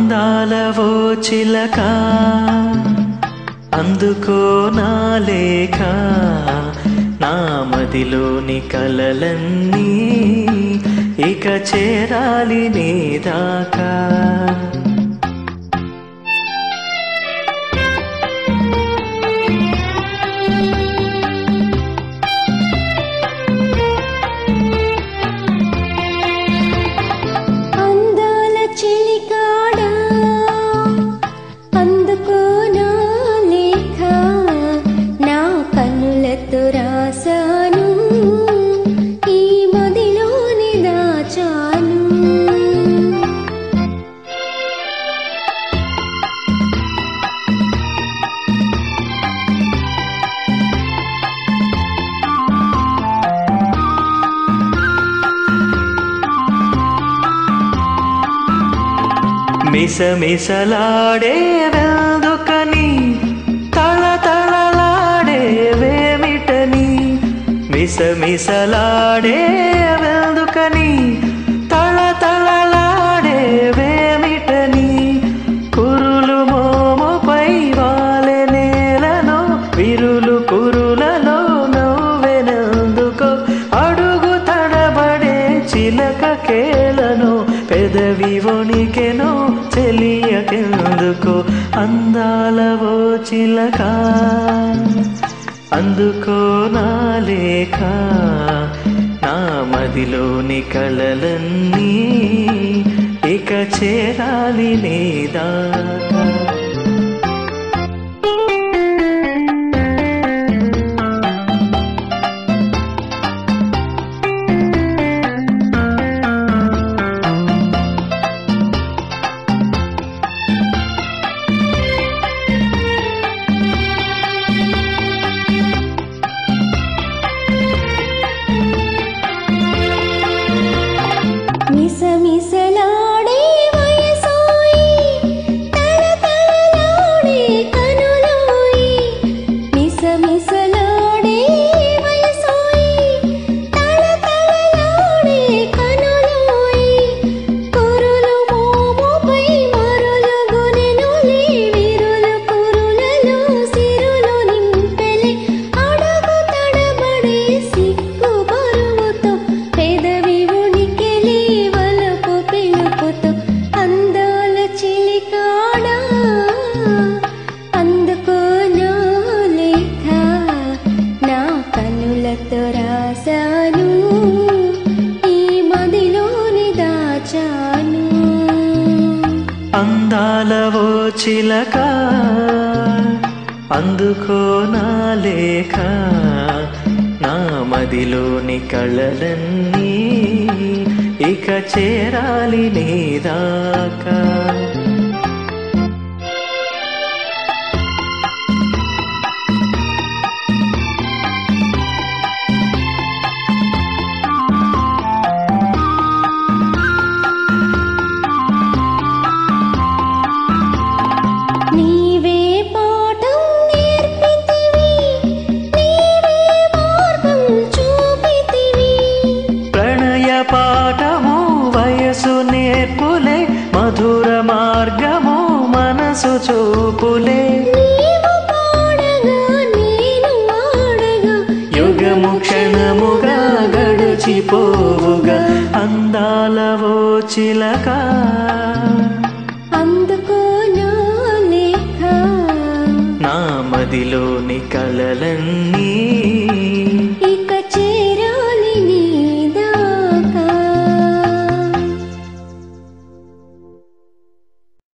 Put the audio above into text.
అందాలవో చిలక అందుకో నా లేఖ నా మదిలోని కలలన్నీ ఇక చేరాలి నీ దాకా అందాల చిలికాడా అందుకో నా లేఖ నా కన్నులతో రాసాను ఈ మదిలోని దాచాను మిసమిసలాడే వెందుకని తళతళలాడే వేమిటని మిసమిసలాడే వెందుకని తళతళలాడే వేమిటని కురులు మోముపై వాలె నేలను విరులు కురులలో నవ్వెనందుకో అడుగు తడబడే చిలక కేలను పెదవి వణికెను చెలియకెందుకు అందాలవో చిలక అందుకో నా లేఖ నా మదిలోని కలలన్నీ ఇక చేరాలి నీ దాకా మిసమిసలాడే వయసోయి తళతళలాడే కనులోయి మిసమిసలాడే వయసోయి తళతళలాడే కనులోయి కురులు మోముపై మరులు గునెనులే విరులు కురులలో సిరులు నింపెలే అడుగు తడబడే సిగ్గు బరువుతో పెదవి ఉనికెలే వలపు పిలుపుతో అందాల చిలికాడా అందుకో నా లేఖ నా కనులతో రాసాను ఈ మదిలోని దాచాను అందాలవో చిలక అందుకో నా లేఖ నా మదిలోని కళలన్నీ ఇక చేరాలి నీ దాకా నీవే పాఠం నేర్పితివి నీవే మార్గం చూపితివి ప్రణయ పాఠము వయసు నేర్పులే మధుర మార్గము మనసు చూపులే నీవు పాడగా నేను ఆడగా యుగము క్షణముగా గడిచిపోవుగా అందాలవో చిలక అందుకో నా లేఖ నా మదిలోని కలలన్నీ